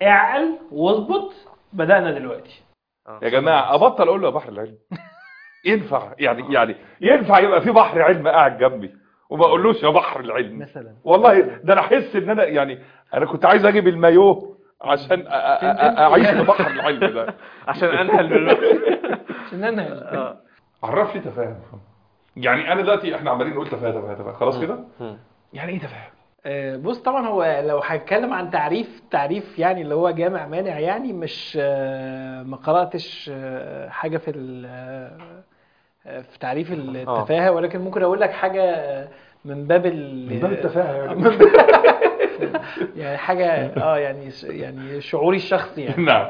اعقل واظبط بدأنا دلوقتي يا جماعه ابطل اقول له يا بحر العلم ينفع يعني يعني ينفع يبقى في بحر علم قاعد جنبي وما اقولوش يا بحر العلم مثلا والله ده انا احس ان انا يعني انا كنت عايز اجيب المايوه عشان أ- أ- أ- اعيش في بحر العلم ده عشان انهل دلوقتي عشان انا عرف لي تفاهم يعني انا دلوقتي احنا عمالين نقول تفاهه تفاهه تفاهه خلاص كده يعني ايه تفاهم آه، بص طبعا هو لو هتكلم عن تعريف تعريف يعني اللي هو جامع مانع يعني مش آه، ما قرأتش آه، حاجة في ال- آه، في تعريف التفاهة ولكن ممكن اقول لك حاجة آه، من باب ال من باب التفاهه يعني من باب- يعني حاجة اه يعني يعني شعوري الشخصي يعني نعم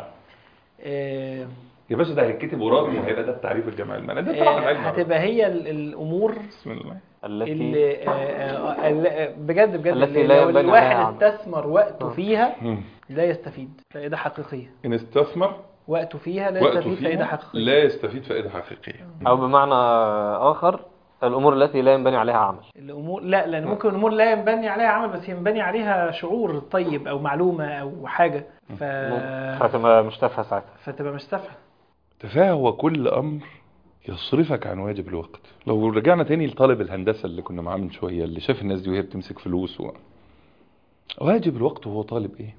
آه، يا باشا ده هيتكتب وراك وهيبقى ده التعريف الجماعي المعنى ده بحر آه، العلم هتبقى هي ال- الامور بسم الله التي اللي آه، آه، آه، بجد بجد التي اللي لا لو ينبني عليها الواحد عمل. استثمر وقته آه. فيها مم. لا يستفيد فائدة حقيقية ان استثمر وقته فيها لا وقته يستفيد فائدة فيها حقيقية لا يستفيد فائده حقيقيه او بمعنى اخر الامور التي لا ينبني عليها عمل الأمور لا لأن ممكن الأمور لا ينبني عليها عمل بس ينبني عليها شعور طيب أو معلومة أو حاجة ف... فتبقى مش تافهه ساعتها فتبقى مش تافهة تفاهه هو كل امر يصرفك عن واجب الوقت لو رجعنا تاني لطالب الهندسه اللي كنا معاه من شويه اللي شاف الناس دي وهي بتمسك فلوس و... واجب الوقت وهو طالب ايه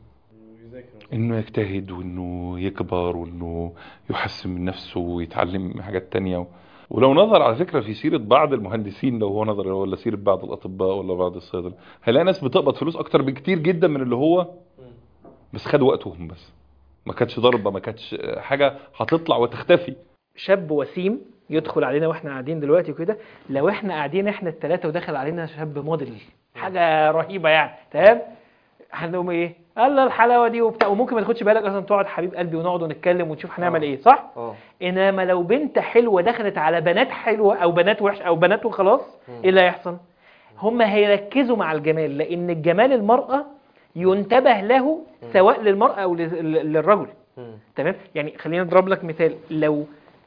انه يجتهد وانه يكبر وانه يحسن من نفسه ويتعلم حاجات تانية و... ولو نظر على فكرة في سيرة بعض المهندسين لو هو نظر ولا سيرة بعض الأطباء ولا بعض الصيادلة هيلاقي ناس بتقبض فلوس أكتر بكتير جدا من اللي هو بس خد وقتهم بس ما كانتش ضربة ما كانتش حاجة هتطلع وتختفي شاب وسيم يدخل علينا واحنا قاعدين دلوقتي وكده لو احنا قاعدين احنا الثلاثة ودخل علينا شاب موديل حاجة رهيبة يعني تمام هنقوم ايه الله الحلاوة دي وبتاع وممكن ما تاخدش بالك اصلا تقعد حبيب قلبي ونقعد ونتكلم ونشوف هنعمل آه. ايه صح؟ اه انما لو بنت حلوه دخلت على بنات حلوه او بنات وحش او بنات وخلاص ايه اللي هيحصل هم هيركزوا مع الجمال لان الجمال المراه ينتبه له سواء للمراه او لل- للرجل تمام يعني خلينا نضرب لك مثال لو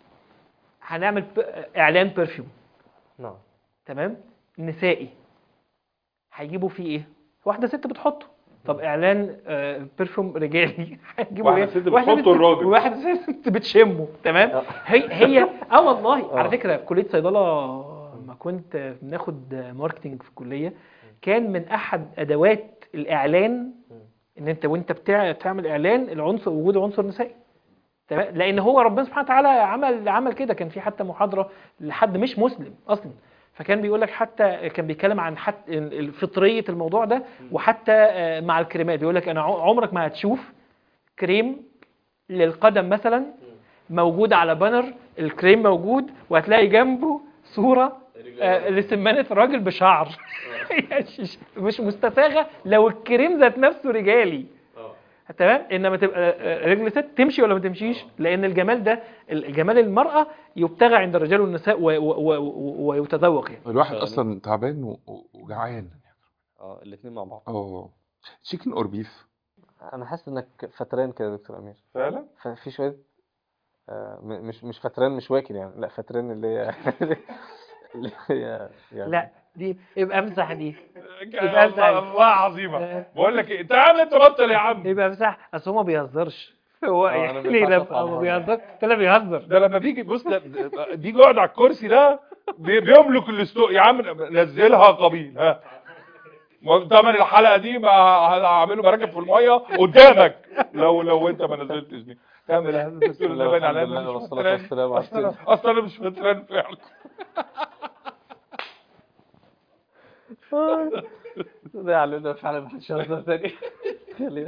هنعمل ب- اعلان برفيوم نعم تمام نسائي هيجيبوا فيه ايه واحده ست بتحطه طب اعلان آه، برفيوم رجالي هيجيبوا واحدة ايه ست بتحطه الراجل. وواحده ست بتشمه تمام هي هي اه والله آه. على فكره في كليه صيدله ما كنت بناخد ماركتنج في الكليه كان من احد ادوات الاعلان ان انت وانت بتاع تعمل اعلان العنصر وجود عنصر نسائي تمام لان هو ربنا سبحانه وتعالى عمل عمل كده كان في حتى محاضره لحد مش مسلم اصلا فكان بيقول لك حتى كان بيتكلم عن حتى ال- فطريه الموضوع ده وحتى آه، مع الكريمات بيقول لك انا ع- عمرك ما هتشوف كريم للقدم مثلا موجود على بانر الكريم موجود وهتلاقي جنبه صوره آه، لسمانه راجل بشعر مش- مش مستساغه لو الكريم ذات نفسه رجالي تمام انما تبقى آه، رجل ست تمشي ولا ما تمشيش لان الجمال ده الجمال المراه يبتغى عند الرجال والنساء و- و- و- ويتذوق يعني الواحد اصلا تعبان و- و- وجعان اه الاثنين مع بعض اه تشيكن اور بيف انا حاسس انك فتران كده يا دكتور امير فعلا ففي شويه آه، م- مش مش فتران مش واكل يعني لا فتران اللي هي اللي هي يعني لا دي يبقى امسح دي الله الله عظيمة بقول لك ايه تعالى انت بطل يا عم يبقى امسح اصل هو ما بيهزرش هو آه، أنا ما يعني ينفعش لما أطلع هو ما بره. بيهزر طلع بيهزر ده لما بيجي بص ده- ده- بيجي يقعد على الكرسي ده بي- بيملك الاستو يا عم نزلها قبيل ها طبعا الحلقه دي ما هعمله براكب في الميه قدامك لو لو انت ما نزلتش دي كمل يا هندسة، بسم الله باين والحمد عليا لله إن أنا مش والصلاة فتران. والسلام على أصل أنا- سيدنا- اصل انا مش فتران فعلا ده علينا فعلا محدش يهزر تاني خلينا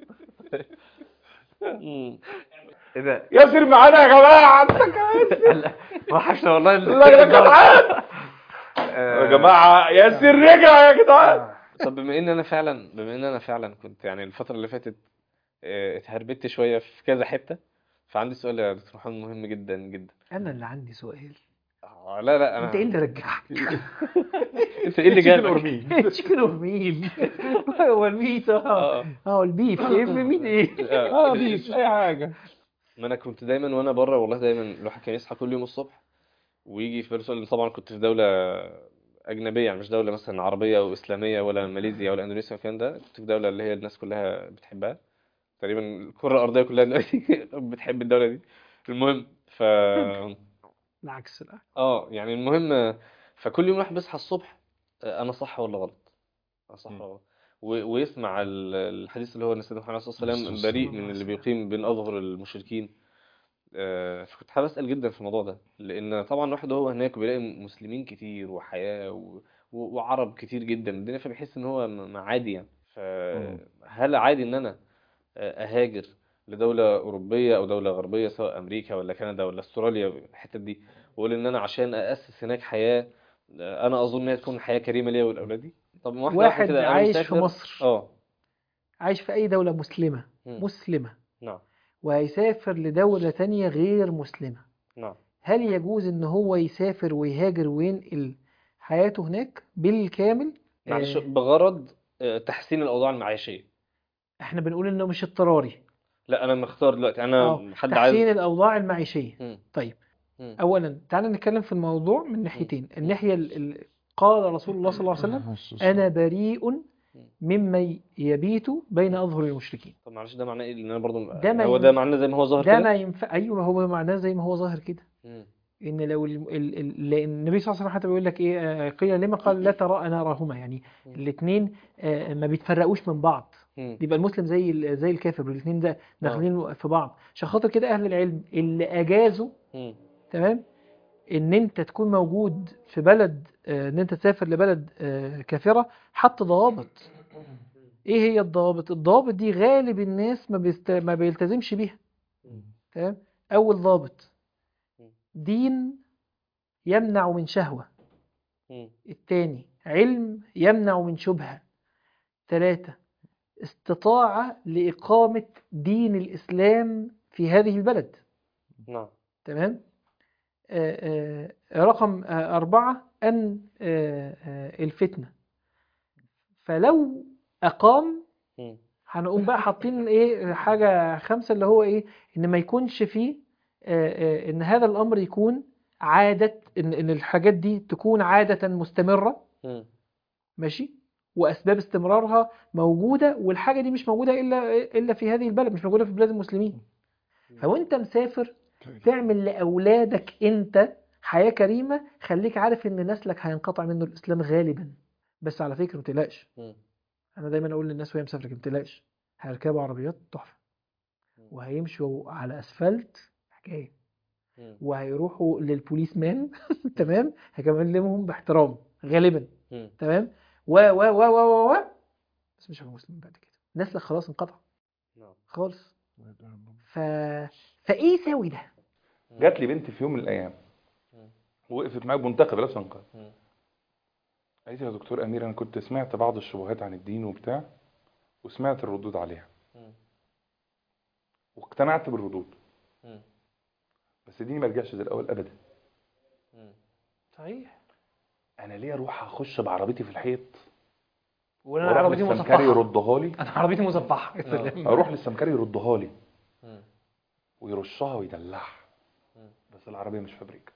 مم. ايه ده؟ ياسر معانا يا جماعه عندك ياسر وحشنا والله لا يا جدعان آه، يا جماعه ياسر رجع يا جدعان طب بما ان انا فعلا بما ان انا فعلا كنت يعني الفترة اللي فاتت آه، اتهربت شوية في كذا حتة فعندي سؤال يا دكتور محمد مهم جدا جدا انا اللي عندي سؤال آه، لا لا انا انت ايه اللي رجعك انت ايه اللي جابك؟ تشيكن اور ميل هو الميت اه اه اه البيف ايه ميت ايه اه اه بيف اي حاجه ما انا كنت دايما وانا بره والله دايما الواحد كان يصحى كل يوم الصبح ويجي في بالي سؤال طبعا كنت في دولة أجنبية يعني مش دولة مثلا عربية أو إسلامية ولا ماليزيا ولا إندونيسيا والكلام ده كنت في دولة اللي هي الناس كلها بتحبها تقريبا الكرة الأرضية كلها دلوقتي بتحب الدولة دي المهم ف العكس لا اه يعني المهم فكل يوم الواحد بيصحى الصبح آه، انا صح ولا غلط انا صح مم. ولا غلط و- ويسمع ال- الحديث اللي هو ان سيدنا محمد صلى الله عليه وسلم الصلاة بريء والسلام. من اللي بيقيم بين اظهر المشركين آه، فكنت حابب اسال جدا في الموضوع ده لان طبعا الواحد وهو هناك بيلاقي مسلمين كتير وحياه و... و- وعرب كتير جدا الدنيا فبيحس ان هو م- م- عادي يعني فهل عادي ان انا آه، اهاجر لدولة أوروبية أو دولة غربية سواء أمريكا ولا كندا ولا أستراليا الحتت دي وأقول إن أنا عشان أأسس هناك حياة آه، أنا أظن إنها تكون حياة كريمة ليا ولأولادي طب ما واحدة واحدة واحد كده أنا عايش في مسافر مصر أه عايش في أي دولة مسلمة مم. مسلمة نعم وهيسافر لدولة تانية غير مسلمة نعم هل يجوز إن هو يسافر ويهاجر وينقل حياته هناك بالكامل؟ معلش آه، بغرض آه، تحسين الأوضاع المعيشية احنا بنقول إنه مش اضطراري لا أنا مختار دلوقتي أنا اه حد تحسين عايز الأوضاع المعيشية مم. طيب مم. أولا تعالى نتكلم في الموضوع من ناحيتين الناحية ال- ال- قال رسول الله صلى الله عليه وسلم أنا بريء ممن يبيت بين أظهر المشركين طب معلش ده معناه إيه؟ لأن أنا برضو ده ما هو ين- ده معناه زي ما هو ظاهر ده كده ما ينفع أيوه هو معناه زي ما هو ظاهر كده مم. ان لو ال... ال... ال... لان النبي صلى الله عليه وسلم حتى بيقول لك ايه آه، قيل لما قال لا ترى نارهما يعني مم. الاثنين ما بيتفرقوش من بعض مم. يبقى المسلم زي ال- زي الكافر الاثنين ده داخلين في بعض عشان خاطر كده اهل العلم اللي اجازوا مم. تمام ان انت تكون موجود في بلد آه، ان انت تسافر لبلد آه، كافره حط ضوابط ايه هي الضوابط الضوابط دي غالب الناس ما بيست... ما بيلتزمش بيها تمام اول ضابط دين يمنع من شهوه مم. التاني علم يمنع من شبهة ثلاثة استطاعة لإقامة دين الإسلام في هذه البلد نعم تمام آه، آه، رقم آه، أربعة أن آه، آه، الفتنة فلو أقام مم. هنقوم بقى حاطين ايه حاجة خمسة اللي هو ايه ان ما يكونش فيه آه، آه، ان هذا الامر يكون عادة ان ان الحاجات دي تكون عادة مستمرة مم. ماشي واسباب استمرارها موجودة والحاجة دي مش موجودة الا الا في هذه البلد مش موجودة في بلاد المسلمين فوانت مسافر تعمل لاولادك انت حياة كريمة خليك عارف ان نسلك هينقطع منه الاسلام غالبا بس على فكرة ما تقلقش مم. انا دايما اقول للناس وهي مسافره ما تقلقش هيركبوا عربيات تحفه وهيمشوا على اسفلت حكايه مم. وهيروحوا للبوليس مان تمام هيكلمهم باحترام غالبا مم. تمام و و و و و, و. بس مش هيبقى مسلم بعد كده نسلك خلاص انقطع نعم خالص ف فايه يساوي ده جات لي بنت في يوم من الايام مم. وقفت معايا بمنتخب لابسه نقاب مم. قالت لي يا دكتور امير انا كنت سمعت بعض الشبهات عن الدين وبتاع وسمعت الردود عليها مم. واقتنعت بالردود مم. بس ديني ما رجعش زي الاول ابدا مم. صحيح انا ليه اروح اخش بعربيتي في الحيط وانا واروح عربيتي للسمكري مصفحه يردها لي انا عربيتي مصفحه يا سلام اروح للسمكري يردها لي مم. ويرشها ويدلعها مم. بس العربيه مش فابريكا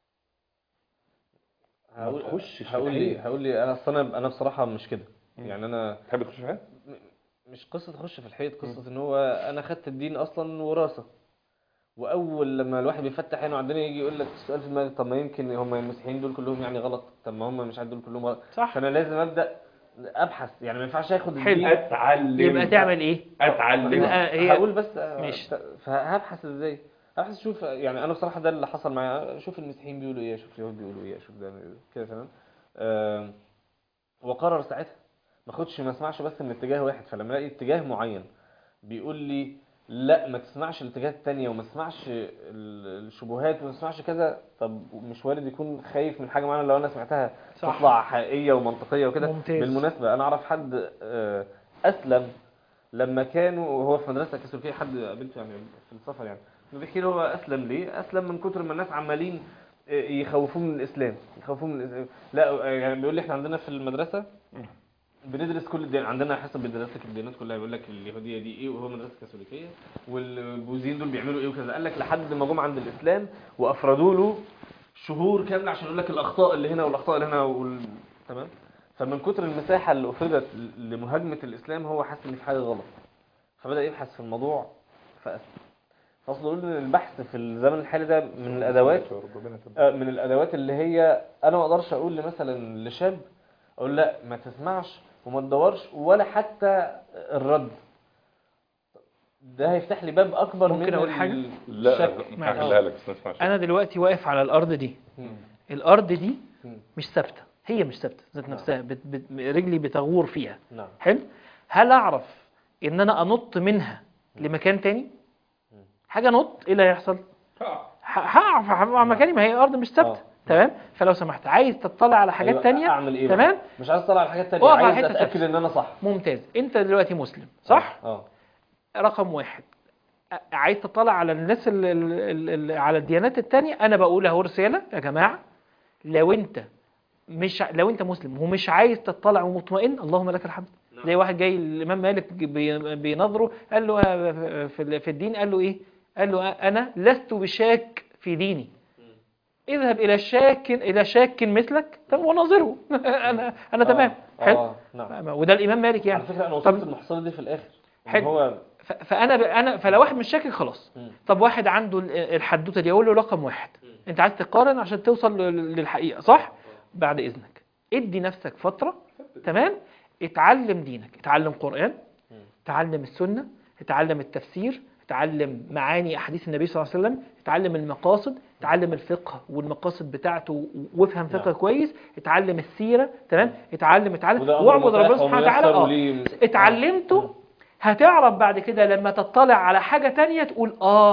ما هقول تخشش في هقول لي الحيط. هقول لي انا اصل انا انا بصراحه مش كده مم. يعني انا تحب تخش في الحيط مش قصه اخش في الحيط قصه ان هو انا خدت الدين اصلا وراثه واول لما الواحد بيفتح عينه على الدنيا يجي يقول لك السؤال في دماغك طب ما يمكن هم المسيحيين دول كلهم يعني غلط طب ما هم مش عارف دول كلهم غلط صح فانا لازم ابدا ابحث يعني ما ينفعش اخد حلو. الدين اتعلم يبقى تعمل ايه اتعلم لا، هي- هقول بس آه، ماشي. ت- فهبحث ازاي هبحث اشوف يعني انا بصراحه ده اللي حصل معايا اشوف المسيحيين بيقولوا ايه اشوف اليهود بيقولوا ايه اشوف ده كده تمام آم، وقرر ساعتها ما اخدش ما اسمعش بس من اتجاه واحد فلما الاقي اتجاه معين بيقول لي لا ما تسمعش الاتجاهات التانية وما تسمعش ال- الشبهات وما تسمعش كذا طب مش وارد يكون خايف من حاجة معينة لو انا سمعتها صح. تطلع حقيقية ومنطقية وكده ممتاز. بالمناسبة انا اعرف حد آه، اسلم لما كانوا وهو في مدرسة كاثوليكية حد قابلته يعني في السفر يعني بيحكي له هو اسلم ليه اسلم من كتر ما الناس عمالين آه، يخوفوه من الاسلام يخوفوه من الإسلام. لا آه، يعني بيقول لي احنا عندنا في المدرسة بندرس كل الدين عندنا حسب بيدرس لك الديانات كلها بيقول لك اليهوديه دي ايه وهو مدرسه كاثوليكيه والبوذيين دول بيعملوا ايه وكذا قال لك لحد ما جم عند الاسلام وافردوا له شهور كامله عشان يقول لك الاخطاء اللي هنا والاخطاء اللي هنا وال... تمام فمن كتر المساحه اللي افردت لمهاجمه الاسلام هو حاسس ان في حاجه غلط فبدأ يبحث في الموضوع فأسلم فأصل أقول إن البحث في الزمن الحالي ده من الأدوات آه، من الأدوات اللي هي أنا ما أقدرش أقول مثلا لشاب أقول لا ما تسمعش وما تدورش ولا حتى الرد ده هيفتح لي باب أكبر ممكن من أقول ال- حاجة؟ لا الشك معلش. هخليها لك بس ما اسمعش انا دلوقتي واقف على الارض دي مم. الارض دي مم. مش ثابته هي مش ثابته ذات نعم. نفسها بت بت رجلي بتغور فيها نعم حلو هل اعرف ان انا انط منها لمكان تاني حاجه نط ايه اللي هيحصل ه- هقع في هبقى مكاني ما هي الارض مش ثابته آه. تمام فلو سمحت عايز تطلع على حاجات أيوة، تانية أعمل إيه بقى؟ تمام مش عايز أطلع على حاجات تانية اقف على عايز حتة أتأكد ثابتة. إن أنا صح ممتاز انت دلوقتي مسلم صح اه رقم واحد أ- عايز تطلع على الناس ال ال ال على الديانات التانية انا بقول اهو رسالة يا جماعة لو انت مش ع- لو انت مسلم ومش عايز تطلع ومطمئن اللهم لك الحمد زي واحد جاي الامام مالك بي- بينظره قال له آه، في ال- في الدين قال له ايه قال له آه، انا لست بشاك في ديني اذهب الى شاك الى شاك مثلك طب وناظره انا انا تمام آه. حلو آه. نعم وده الامام مالك يعني على فكرة أنا طب- وصلت المحصلة دي في الآخر إن حلو. هو ف- فانا ب... انا فلو واحد مش شاكك خلاص مم. طب واحد عنده ال- الحدوته دي اقول له رقم واحد انت عايز تقارن عشان توصل لل- للحقيقه صح بعد اذنك ادي نفسك فتره تمام اتعلم دينك اتعلم قران اتعلم السنه اتعلم التفسير اتعلم معاني احاديث النبي صلى الله عليه وسلم اتعلم المقاصد اتعلم الفقه والمقاصد بتاعته وافهم فقه نعم. كويس اتعلم السيره تمام اتعلم اتعلم وده أمر واعبد ربنا متاح سبحانه وتعالى وميسر اه وليه- اتعلمته هتعرف بعد كده لما تطلع على حاجة تانية تقول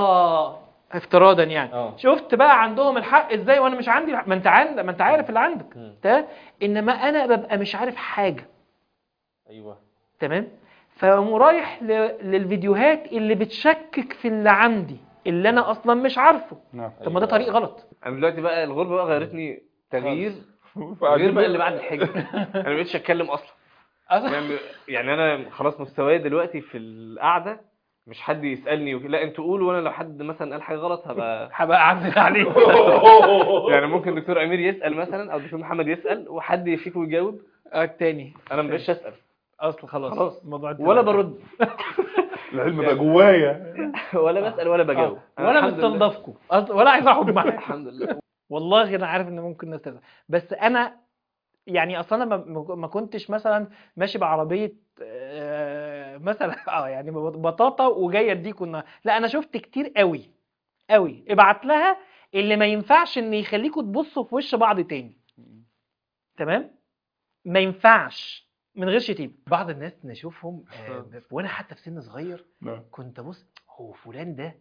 اه افتراضا يعني آه. شفت بقى عندهم الحق ازاي وانا مش عندي الحق؟ ما انت عارف ما انت عارف اللي عندك مم. تمام انما انا ببقى مش عارف حاجة أيوه تمام فقوم رايح ل- للفيديوهات اللي بتشكك في اللي عندي اللي انا اصلا مش عارفه نعم طب ما ده طريق غلط انا دلوقتي بقى الغربه بقى غيرتني تغيير غير فعجيب بقى اللي بعد الحج انا ما بقتش اتكلم اصلا يعني يعني انا خلاص مستواي دلوقتي في القعده مش حد يسالني وك- لا انتوا قولوا وانا لو حد مثلا قال حاجه غلط هبقى هبقى اعمل عليه يعني ممكن دكتور امير يسال مثلا او دكتور محمد يسال وحد يفيك ويجاوب آه، التاني انا ما بقتش اسال اصل خلاص خلاص. الموضوع ولا برد العلم بقى جوايا ولا بسال ولا بجاوب آه. أنا ولا الحمد لله- مستنضفكم أصل- ولا عايز اقعد معاكم الحمد لله والله انا عارف ان ممكن الناس تزعل بس انا يعني اصلا انا ما ما كنتش مثلا ماشي بعربيه آه، مثلا اه يعني بطاطا وجايه اديكوا النهار- لا انا شفت كتير قوي قوي ابعت لها اللي ما ينفعش ان يخليكوا تبصوا في وش بعض تاني تمام ما ينفعش من غير شتيمه بعض الناس نشوفهم آه، وانا حتى في سن صغير نعم كنت ابص هو فلان ده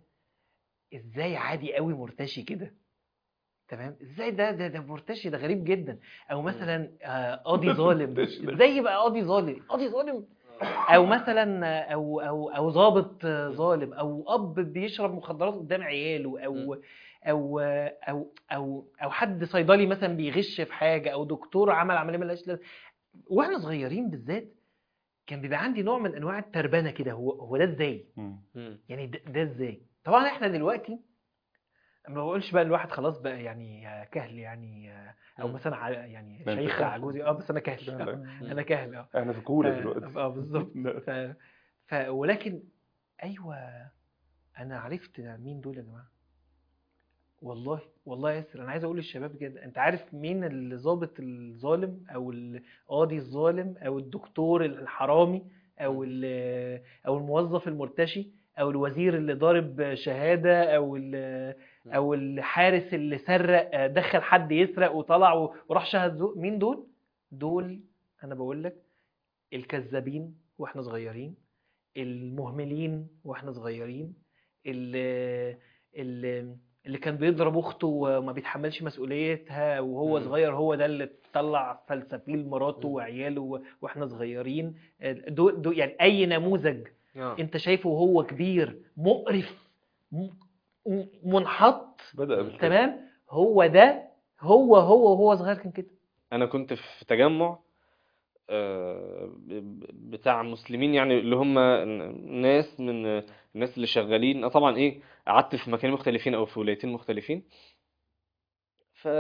ازاي عادي قوي مرتشي كده تمام ازاي ده ده ده مرتشي ده غريب جدا او مثلا آه، قاضي ظالم مرتشي ده. ازاي يبقى قاضي ظالم قاضي ظالم او مثلا آه، او او او ضابط آه، ظالم او اب بيشرب مخدرات قدام عياله او او آه، او او او حد صيدلي مثلا بيغش في حاجه او دكتور عمل عمليه ملهاش لازمه واحنا صغيرين بالذات كان بيبقى عندي نوع من انواع التربنه كده هو هو ده ازاي مم. مم. يعني ده, ده ازاي طبعا احنا دلوقتي ما بقولش بقى الواحد خلاص بقى يعني كهل يعني او مم. مثلا ع- يعني لا، أنت شيخ كهل. عجوزي اه بس انا كهل لا، لا. انا كهل اه احنا في كولا ف- دلوقتي اه بالظبط لا. ف... ف... ولكن ايوه انا عرفت مين دول يا جماعه والله والله يا ياسر انا عايز اقول للشباب كده انت عارف مين الضابط الظالم او القاضي الظالم او الدكتور الحرامي او ال- او الموظف المرتشي او الوزير اللي ضارب شهاده او ال- او الحارس اللي سرق دخل حد يسرق وطلع و- وراح شهد زور مين دول دول انا بقول لك الكذابين واحنا صغيرين المهملين واحنا صغيرين اللي, اللي, اللي كان بيضرب اخته وما بيتحملش مسؤوليتها وهو مم. صغير هو ده اللي طلع فلسفيل مراته مم. وعياله و- واحنا صغيرين دول دول يعني اي نموذج آه. انت شايفه وهو كبير مقرف م- م- منحط بدأ بالكده تمام هو ده هو هو وهو صغير كان كده انا كنت في تجمع آه، ب- بتاع مسلمين يعني اللي هم ناس من الناس اللي شغالين آه، طبعا ايه قعدت في مكانين مختلفين او في ولايتين مختلفين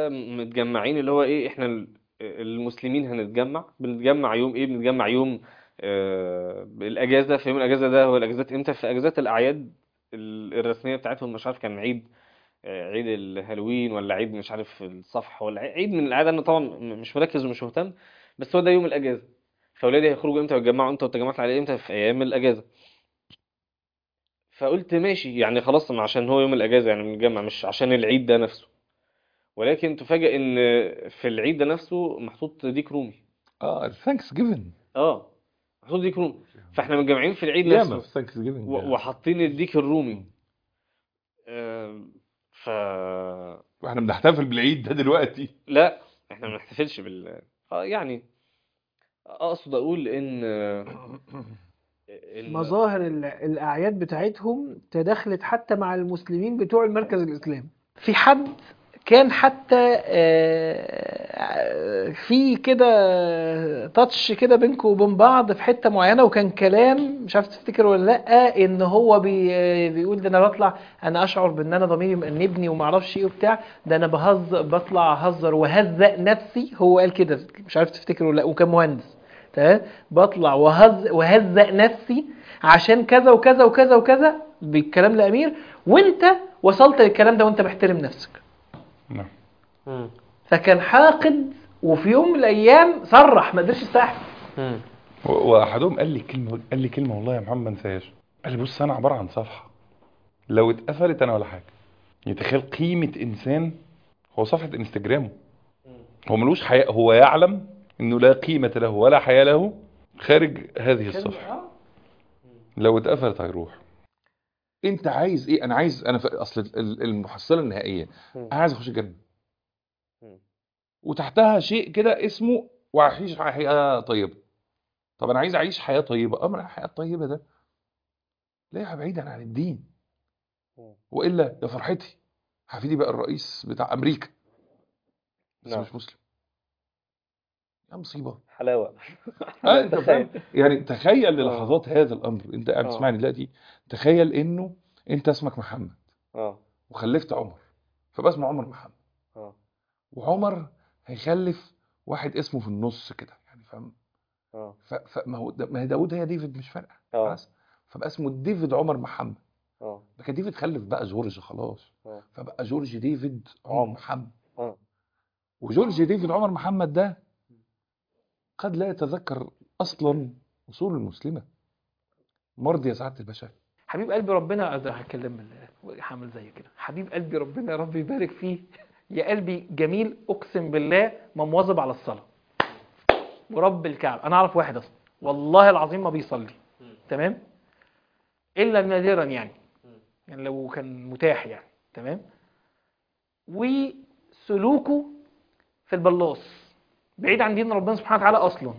فمتجمعين اللي هو ايه احنا ال- المسلمين هنتجمع بنتجمع يوم ايه بنتجمع يوم آه، الاجازه في يوم الاجازه ده هو الاجازات امتى في اجازات الاعياد ال- الرسميه بتاعتهم مش عارف كان عيد آه، عيد الهالوين ولا عيد مش عارف الصفح ولا عي- عيد من الاعياد انا طبعا م- مش مركز ومش مهتم بس هو ده يوم الاجازه فاولادي هيخرجوا امتى ويتجمعوا امتى والتجمعات العائليه امتى في ايام الاجازه فقلت ماشي يعني خلاص ما عشان هو يوم الاجازه يعني بنتجمع مش عشان العيد ده نفسه ولكن تفاجئ ان في العيد ده نفسه محطوط ديك رومي اه ثانكس جيفن اه محطوط ديك رومي فاحنا متجمعين في العيد ياما نفسه في ثانكس جيفن و- وحاطين الديك الرومي آم، ف واحنا بنحتفل بالعيد ده دلوقتي لا احنا ما بنحتفلش بال اه يعني اقصد اقول ان ان مظاهر ال- الأعياد بتاعتهم تداخلت حتى مع المسلمين بتوع المركز الإسلامي في حد كان حتى آه، في كده تاتش كده بينكم وبين بعض في حتة معينة وكان كلام مش عارف تفتكر ولا لأ إن هو بي بيقول ده أنا بطلع أنا أشعر بإن أنا ضميري مأنبني ومعرفش إيه وبتاع ده أنا بهزر بطلع أهزر وهزق نفسي هو قال كده مش عارف تفتكر ولا لأ وكان مهندس تمام بطلع وهز وهزق نفسي عشان كذا وكذا وكذا وكذا بالكلام لامير وانت وصلت للكلام ده وانت محترم نفسك نعم مم. فكان حاقد وفي يوم من الايام صرح ما قدرش يستحمل مم. و- واحدهم قال لي كلمه قال لي كلمه والله يا محمد ما انساهاش قال لي بص انا عباره عن صفحه لو اتقفلت انا ولا حاجه يتخيل قيمه انسان هو صفحه انستجرامه هو ملوش حياة هو يعلم انه لا قيمه له ولا حياه له خارج هذه الصفحه لو اتقفلت هيروح انت عايز ايه انا عايز انا ف... اصل ال- المحصله النهائيه مم. انا عايز اخش الجنه مم. وتحتها شيء كده اسمه واعيش حياه طيبه طب انا عايز اعيش حياه طيبه امر الحياه الطيبه ده لا بعيدا عن الدين مم. والا يا فرحتي حفيدي بقى الرئيس بتاع امريكا بس نعم. مش مسلم يا مصيبه حلاوه آه انت تخيل. فاهم يعني تخيل للحظات هذا الامر انت قاعد آه. تسمعني دلوقتي تخيل انه انت اسمك محمد اه وخلفت عمر فبقى اسمه عمر محمد اه وعمر هيخلف واحد اسمه في النص كده يعني فاهم اه ف- فما هو ما هي داوود هي ديفيد مش فارقه اه خلاص فبقى اسمه ديفيد عمر محمد اه بقى ديفيد خلف بقى جورج خلاص اه فبقى جورج ديفيد عمر عمر. محمد اه وجورج ديفيد عمر محمد ده قد لا يتذكر اصلا اصول المسلمه مرضي يا سعاده البشر حبيب قلبي ربنا أقدر هتكلم هعمل زي كده حبيب قلبي ربنا يا رب يبارك فيه يا قلبي جميل اقسم بالله ما مواظب على الصلاه ورب الكعبه انا اعرف واحد اصلا والله العظيم ما بيصلي تمام الا نادرا يعني يعني لو كان متاح يعني تمام وسلوكه في البلاص بعيد عن دين ربنا سبحانه وتعالى اصلا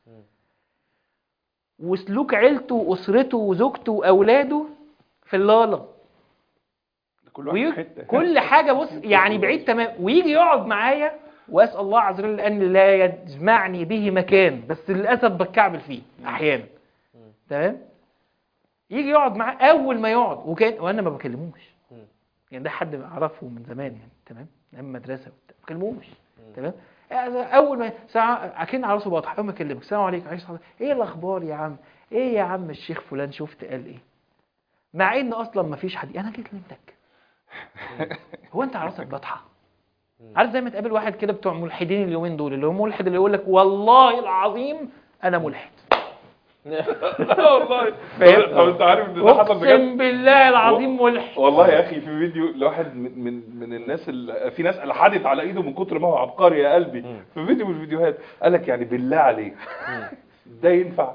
وسلوك عيلته واسرته وزوجته واولاده في اللاله كل وي- كل حاجه بص يعني بعيد تمام ويجي يقعد معايا واسال الله عز وجل ان لا يجمعني به مكان بس للاسف بتكعبل فيه احيانا تمام يجي يقعد معاه اول ما يقعد وكان وانا ما بكلموش يعني ده حد اعرفه من زمان يعني تمام ايام مدرسه وبتاع ما بكلموش تمام اول ما ساعه اكن على راسه بطح اول ما اكلمك السلام عليكم عليكم السلام ايه الاخبار يا عم ايه يا عم الشيخ فلان شفت قال ايه مع ان اصلا ما فيش حد انا جيت لمتك هو انت على راسك بطحه عارف زي ما تقابل واحد كده بتوع ملحدين اليومين دول اللي هو ملحد اللي يقول لك والله العظيم انا ملحد والله فاهم؟ طب انت عارف ان ده حصل بجد اقسم بالله العظيم ملحد والله يا اخي في فيديو لواحد من من, من الناس اللي في ناس الحدت على ايده من كتر ما هو عبقري يا قلبي في فيديو من الفيديوهات قال لك يعني بالله عليك ده ينفع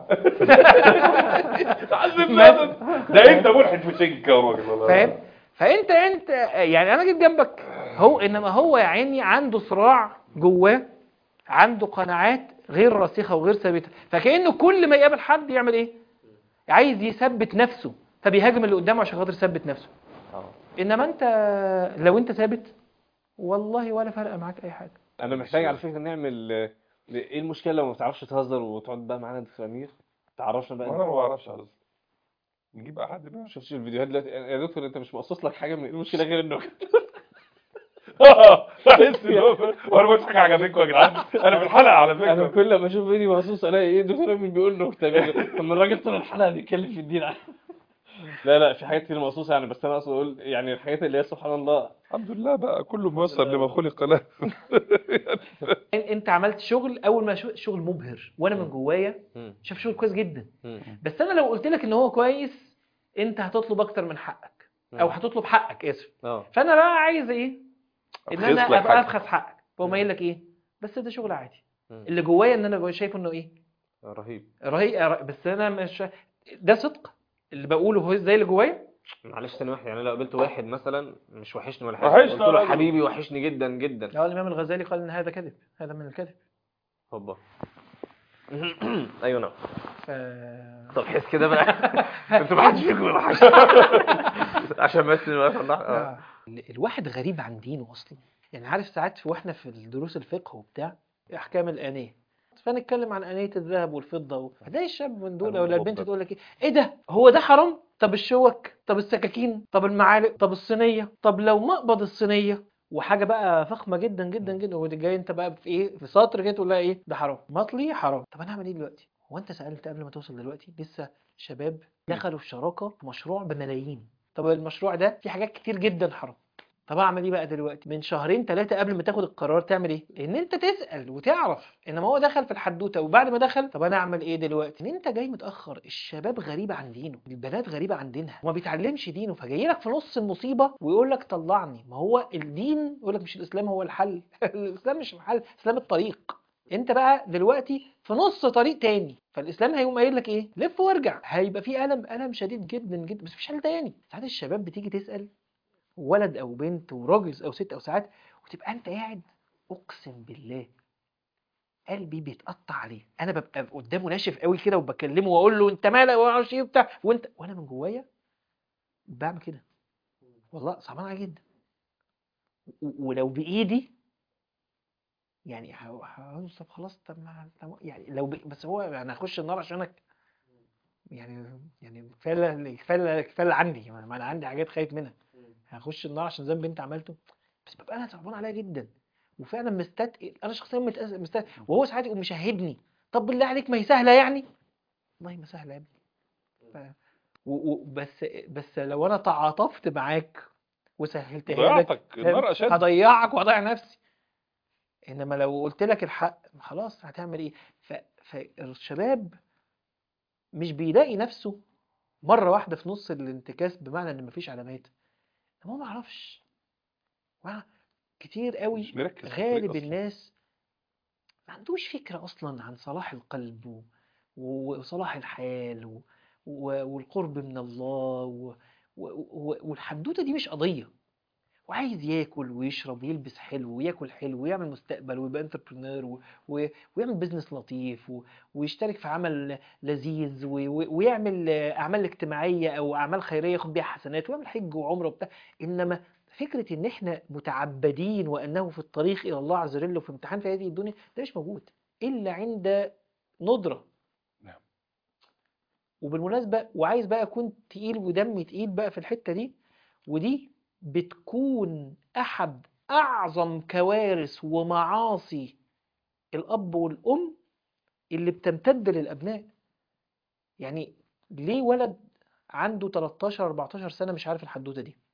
عذب نفسك. ده انت ملحد في شنك يا راجل والله فاهم فانت انت يعني انا جيت جنبك هو انما هو يا عيني عنده صراع جواه عنده قناعات غير راسخه وغير ثابته فكانه كل ما يقابل حد يعمل ايه عايز يثبت نفسه فبيهاجم اللي قدامه عشان خاطر يثبت نفسه اه انما انت لو انت ثابت والله ولا فرق معاك اي حاجه انا محتاج على فكره نعمل آه، ايه المشكله لو ما بتعرفش تهزر وتقعد بقى معانا في امير تعرفنا بقى انا ما بعرفش اهزر نجيب احد بقى شفتش الفيديوهات دلوقتي يا دكتور انت مش مقصص لك حاجه من ايه المشكله غير انه بحس ان هو وانا بقول حاجه عجبتكم يا جدعان انا في الحلقه على انا فكره كل ما اشوف فيديو مخصوص الاقي ايه دكتور امين بيقول نكته طب ما الراجل طول الحلقه بيتكلم في الدين لا لا في حاجات كتير مخصوصه يعني بس انا اقصد اقول يعني الحاجات اللي هي سبحان الله الحمد لله بقى كله ميسر لما خلق له انت عملت شغل اول ما شو- شغل مبهر وانا من جوايا شايف شغل كويس جدا بس انا لو قلت لك ان هو كويس انت هتطلب اكتر من حقك او هتطلب حقك اسف اه فانا بقى عايز ايه ان انا أبخس لك ابقى حاجة. ابخس حقك فهو قايل لك ايه بس ده شغل عادي مم. اللي جوايا ان انا شايفه انه ايه رهيب رهيب بس انا مش ده صدق اللي بقوله هو زي اللي جوايا معلش تاني واحد يعني أنا لو قابلت واحد مثلا مش وحشني ولا حاجه وحشني قلت يا له راجل. حبيبي وحشني جدا جدا اه الامام الغزالي قال ان هذا كذب هذا من الكذب هوبا ايوه نعم ف... طب حس كده بقى انتوا ما حدش فيكم يوحش عشان بس نبقى في النحر. اه آه. ال- الواحد غريب عن دينه اصلا يعني عارف ساعات في واحنا في الدروس الفقه وبتاع احكام الانيه فنتكلم عن انيه الذهب والفضه و... هتلاقي الشاب من دول أنا ولا البنت مبطل. تقول لك ايه ايه ده هو ده حرام طب الشوك طب السكاكين طب المعالق طب الصينيه طب لو مقبض الصينيه وحاجه بقى فخمه جدا جدا جدا ودي جاي انت بقى في ايه في سطر كده تقول لها ايه ده حرام مطلي حرام طب انا اعمل ايه دلوقتي هو انت سالت قبل ما توصل دلوقتي لسه شباب دخلوا في شراكه في مشروع بملايين طب المشروع ده في حاجات كتير جدا حرام طب اعمل ايه بقى دلوقتي من شهرين ثلاثه قبل ما تاخد القرار تعمل ايه ان انت تسال وتعرف انما هو دخل في الحدوته وبعد ما دخل طب انا اعمل ايه دلوقتي ان انت جاي متاخر الشباب غريبه عن دينه البنات غريبه عن دينها وما بيتعلمش دينه فجاي لك في نص المصيبه ويقول لك طلعني ما هو الدين يقول لك مش الاسلام هو الحل الاسلام مش الحل الاسلام الطريق انت بقى دلوقتي في نص طريق تاني فالاسلام هيقوم قايل لك ايه لف وارجع هيبقى في الم الم شديد جدا جدا بس مفيش حل تاني ساعات الشباب بتيجي تسال ولد او بنت وراجل او ست او ساعات وتبقى انت قاعد اقسم بالله قلبي بيتقطع عليه انا ببقى قدامه ناشف قوي كده وبكلمه واقول له انت مالك وما اعرفش ايه وبتاع وانت وانا من جوايا بعمل كده والله صعبان عليا جدا و- ولو بايدي يعني ه- هقول طب خلاص طب ما طب يعني لو ب... بس هو انا هخش النار عشانك يعني يعني كفايه اللي- كفايه اللي- كفايه اللي عندي ما ما انا عندي حاجات خايف منها هخش النار عشان ذنب انت عملته بس ببقى انا صعبان عليا جدا وفعلا مستثقل انا شخصيا متأس- مستثقل وهو ساعات يقوم مشاهدني طب بالله عليك ما هي سهله يعني والله ما سهله يا ابني ف- و- و- بس بس لو انا تعاطفت معاك وسهلتها لك ضيعتك النار اشد هضيعك وهضيع نفسي انما لو قلت لك الحق خلاص هتعمل ايه ف... فالشباب مش بيلاقي نفسه مره واحده في نص الانتكاس بمعنى ان مفيش علامات هو ما يعرفش ما- كتير قوي مش مركز في الطريق غالب أصلاً. الناس ما عندوش فكرة أصلا عن صلاح القلب و- و- وصلاح الحال و- و- والقرب من الله و- و- و- والحدوتة دي مش قضية وعايز ياكل ويشرب ويلبس حلو وياكل حلو ويعمل مستقبل ويبقى انتربرنور ويعمل بيزنس لطيف و- ويشترك في عمل لذيذ و- و- ويعمل آه، أعمال اجتماعية أو أعمال خيرية ياخد بيها حسنات ويعمل حج وعمرة وبتاع إنما فكرة إن إحنا متعبدين وأنه في الطريق إلى الله عز وجل وفي امتحان في هذه الدنيا ده مش موجود إلا عند ندرة نعم. وبالمناسبة وعايز بقى أكون تقيل ودمي تقيل بقى في الحتة دي ودي بتكون أحد أعظم كوارث ومعاصي الأب والأم اللي بتمتد للأبناء يعني ليه ولد عنده 13 14 سنة مش عارف الحدوتة دي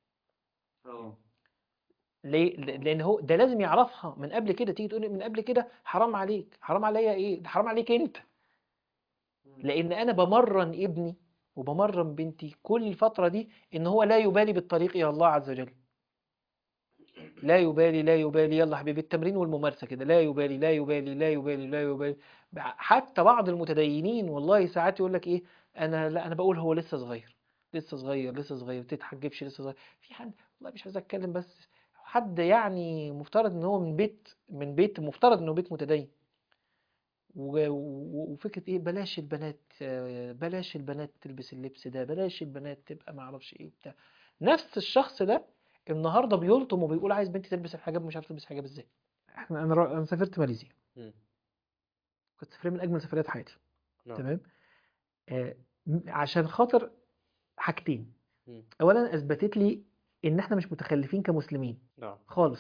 ليه؟ ل- لان هو ده لازم يعرفها من قبل كده تيجي تقول من قبل كده حرام عليك حرام عليا ايه ده حرام عليك انت لان انا بمرن ابني وبمرن بنتي كل الفترة دي ان هو لا يبالي بالطريق الى الله عز وجل لا يبالي لا يبالي يلا حبيبي التمرين والممارسة كده لا يبالي لا يبالي لا يبالي لا يبالي حتى بعض المتدينين والله ساعات يقول لك ايه انا لا انا بقول هو لسه صغير لسه صغير لسه صغير تتحجبش لسه صغير في حد والله مش عايز اتكلم بس حد يعني مفترض ان هو من بيت من بيت مفترض انه بيت متدين و- و- وفكرة ايه بلاش البنات آه، بلاش البنات تلبس اللبس ده بلاش البنات تبقى ما اعرفش ايه بتاع نفس الشخص ده النهارده بيلطم وبيقول عايز بنتي تلبس الحجاب مش عارف تلبس حجاب ازاي احنا انا را- انا سافرت ماليزيا مم. كنت سفرية من اجمل سفريات حياتي نعم. تمام آه م- عشان خاطر حاجتين مم. اولا اثبتت لي ان احنا مش متخلفين كمسلمين نعم خالص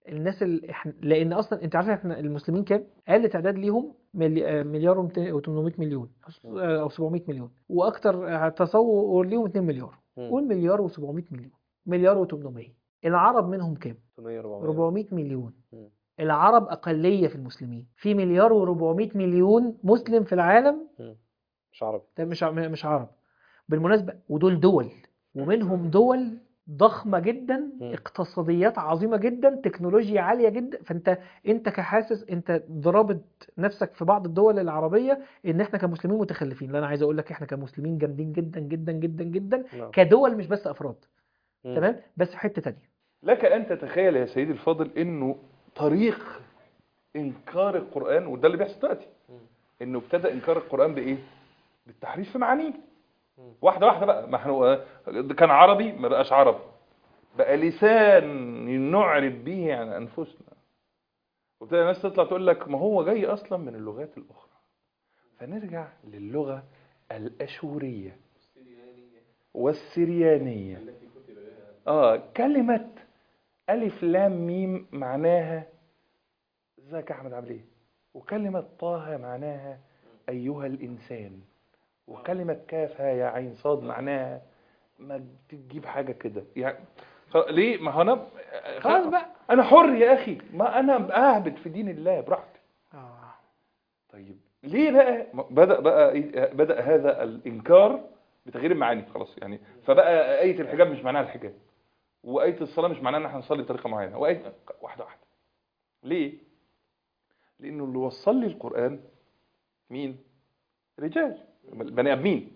الناس اللي احنا لان اصلا انت عارف احنا المسلمين كام اقل تعداد ليهم ملي- آه، مليار و800 مليون آه، او 700 مليون واكتر آه، تصور ليهم 2 مليار مم. قول مليار و700 مليون مليار و800 العرب منهم كام 600 400 400 مليون مم. العرب اقليه في المسلمين في مليار و400 مليون مسلم في العالم مش عربي ده مش ع- مش عرب بالمناسبة ودول دول ومنهم دول ضخمة جدا مم. اقتصاديات عظيمة جدا تكنولوجيا عالية جدا فانت انت كحاسس انت ضربت نفسك في بعض الدول العربية ان احنا كمسلمين متخلفين لا انا عايز اقول لك احنا كمسلمين جامدين جدا جدا جدا جدا نعم كدول مش بس افراد مم. تمام بس في حتة تانية لك ان تتخيل يا سيدي الفاضل انه طريق انكار القران وده اللي بيحصل دلوقتي انه ابتدى انكار القران بايه بالتحريف في معانيه واحده واحده بقى ما احنا كان عربي ما بقاش عربي بقى لسان نعرب به عن انفسنا وابتدى الناس تطلع تقول لك ما هو جاي اصلا من اللغات الاخرى فنرجع للغه الاشوريه والسريانيه اه كلمه ألف لام ميم معناها ازيك يا أحمد عامل إيه؟ وكلمة طه معناها أيها الإنسان وكلمة كاف ها يا عين صاد معناها ما تجيب حاجة كده يعني خ- ليه ما هو أنا خلاص بقى أنا حر يا أخي ما أنا أهبط في دين الله براحتي آه. طيب ليه بقى ما- بدأ بقى إيه- بدأ هذا الإنكار بتغيير المعاني خلاص يعني فبقى آية الحجاب مش معناها الحجاب وآية الصلاة مش معناها ان احنا نصلي بطريقة معينة وآية واحدة واحدة ليه؟ لأنه اللي وصل لي القرآن مين؟ رجال بني آدمين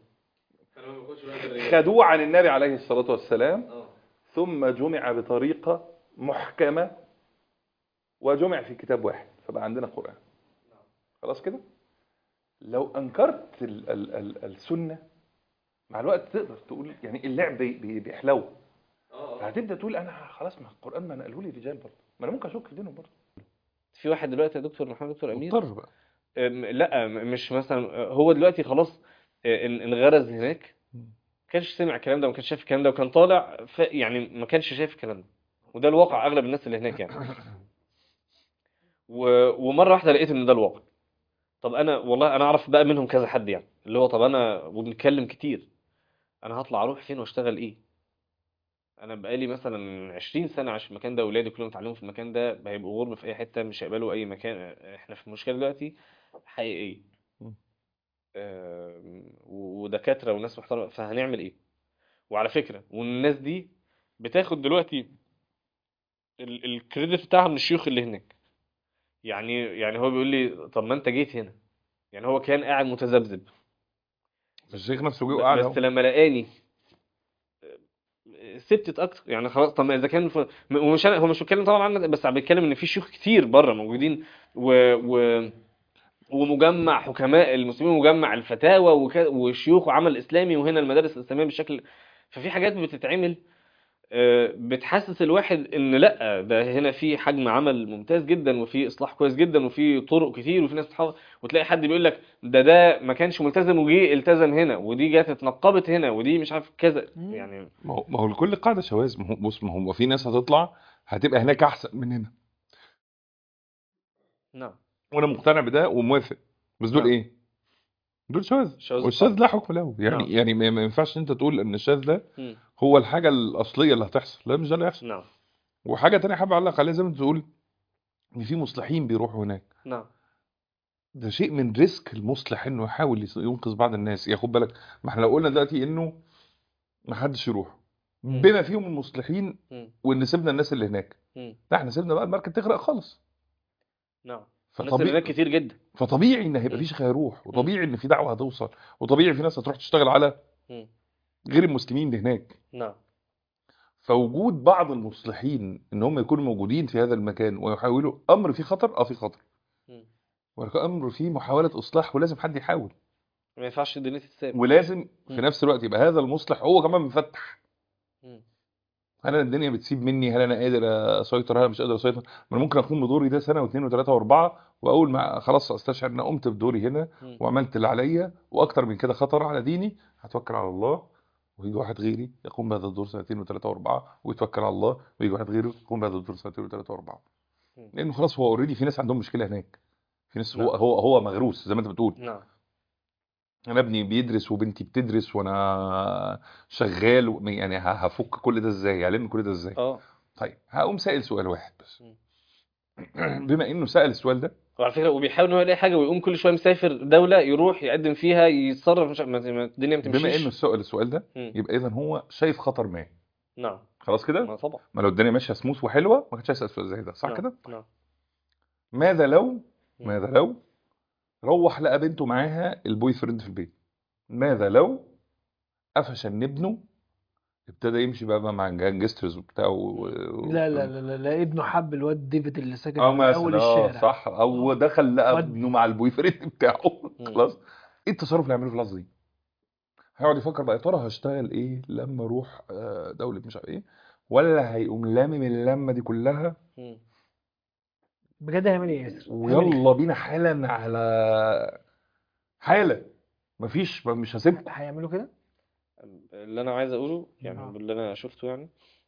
خدوه عن النبي عليه الصلاة والسلام ثم جمع بطريقة محكمة وجمع في كتاب واحد فبقى عندنا قرآن خلاص كده لو أنكرت ال ال ال السنة مع الوقت تقدر تقول يعني اللعب بي- بي- بيحلو فهتبدا تقول انا خلاص ما القران ما نقله لي رجال برضه ما انا ممكن اشك في دينهم برضه في واحد دلوقتي يا دكتور محمد دكتور امير مضطر بقى أم، لا م- مش مثلا هو دلوقتي خلاص آه، ان- انغرز هناك ما كانش سمع الكلام ده ما كانش شايف الكلام ده وكان طالع ف... يعني ما كانش شايف الكلام ده وده الواقع اغلب الناس اللي هناك يعني و... ومره واحده لقيت ان ده الواقع طب انا والله انا اعرف بقى منهم كذا حد يعني اللي هو طب انا وبنتكلم كتير انا هطلع اروح فين واشتغل ايه انا بقالي مثلا 20 سنه عايش في المكان ده واولادي كلهم اتعلموا في المكان ده هيبقوا غرب في اي حته مش هيقبلوا اي مكان احنا في مشكله دلوقتي حقيقيه مم. آم، و- ودكاتره وناس محترمه فهنعمل ايه وعلى فكره والناس دي بتاخد دلوقتي ال- الكريدت بتاعها من الشيوخ اللي هناك يعني يعني هو بيقول لي طب ما انت جيت هنا يعني هو كان قاعد متذبذب الشيخ نفسه جه وقعد بس اهو لما لقاني سبتت اكتر يعني خلاص طب ما اذا كان ف... م- ومش أنا هو مش بيتكلم طبعا عنه بس عم بيتكلم ان في شيوخ كتير بره موجودين و... و... ومجمع حكماء المسلمين ومجمع الفتاوى وك... وشيوخ وعمل اسلامي وهنا المدارس الاسلاميه بشكل ففي حاجات بتتعمل آه، بتحسس الواحد ان لا ده هنا في حجم عمل ممتاز جدا وفي اصلاح كويس جدا وفي طرق كتير وفي ناس بتحافظ وتلاقي حد بيقول لك ده ده ما كانش ملتزم وجي التزم هنا ودي جت اتنقبت هنا ودي مش عارف كذا مم. يعني ما هو ما هو لكل قاعده شواذ ما هو بص ما هو في ناس هتطلع هتبقى هناك احسن من هنا نعم وانا مقتنع بده وموافق بس دول نعم. ايه دول شواذ شواذ والشاذ طبعا. لا حكم له يعني نعم. يعني ما ما ينفعش انت تقول ان الشاذ ده مم. هو الحاجه الاصليه اللي هتحصل لا مش ده اللي هيحصل نعم وحاجه تانية حابب اعلق عليها زي ما انت تقول ان في مصلحين بيروحوا هناك نعم ده شيء من ريسك المصلح انه يحاول يص- ينقذ بعض الناس يا خد بالك ما احنا لو قلنا دلوقتي انه ما حدش يروح مم. بما فيهم المصلحين مم. وان سيبنا الناس اللي هناك مم. لا احنا سيبنا بقى المركب تغرق خالص نعم الناس اللي فطبيعي هناك كتير جدا فطبيعي ان هيبقى مم. في شيخ هيروح وطبيعي ان في دعوه هتوصل وطبيعي في ناس هتروح تشتغل على مم. غير المسلمين اللي هناك نعم فوجود بعض المصلحين ان هم يكونوا موجودين في هذا المكان ويحاولوا امر فيه خطر اه في خطر مم. ولكن امر فيه محاوله اصلاح ولازم حد يحاول ما ينفعش الدنيا تتساب ولازم في مم. نفس الوقت يبقى هذا المصلح هو كمان مفتح مم. هل انا الدنيا بتسيب مني هل انا قادر اسيطر هل انا مش قادر اسيطر ما انا ممكن اقوم بدوري ده سنه واثنين وثلاثه واربعه واول ما خلاص استشعر ان أنا قمت بدوري هنا مم. وعملت اللي عليا واكتر من كده خطر على ديني هتوكل على الله ويجي واحد غيري يقوم بهذا الدور سنتين وثلاثه واربعه ويتوكل على الله ويجي واحد غيره يقوم بهذا الدور سنتين وثلاثه واربعه مم. لانه خلاص هو اوريدي في ناس عندهم مشكله هناك في ناس هو نعم. هو هو مغروس زي ما انت بتقول نعم انا ابني بيدرس وبنتي بتدرس وانا شغال و- يعني ه- هفك كل ده ازاي هلم كل ده ازاي اه طيب هقوم سائل سؤال واحد بس مم. بما انه سأل السؤال ده وعلى فكره وبيحاول ان هو يلاقي حاجه ويقوم كل شويه مسافر دوله يروح يقدم فيها يتصرف مش ما ما- الدنيا ما بما انه تمشيش سأل السؤال ده مم. يبقى اذا هو شايف خطر ما نعم خلاص كده ما طبعا ما لو الدنيا ماشيه سموث وحلوه ما كانش هيسأل سؤال زي ده صح نعم. كده نعم ماذا لو مم. ماذا لو روح لقى بنته معاها البوي فريند في البيت ماذا لو قفش ان ابنه ابتدى يمشي بقى مع جانجسترز وبتاع و... لا لا لا لا, لا ابنه حب الواد ديفيد اللي ساكن اه في اول مثلا اه الشارع صح او دخل لقى ود. ابنه مع البوي فريند بتاعه خلاص ايه التصرف اللي هيعمله في اللحظه دي؟ هيقعد يفكر بقى يا ترى هشتغل ايه لما اروح آه، دوله مش عارف ايه ولا هيقوم لامم اللمه دي كلها مم. بجد هيعمل ايه يا ياسر؟ هيعمل إيه؟ ويلا بينا حالا على حاله مفيش مش هسيبها هيعملوا كده؟ اللي انا عايز اقوله آه. يعني باللي انا شفته يعني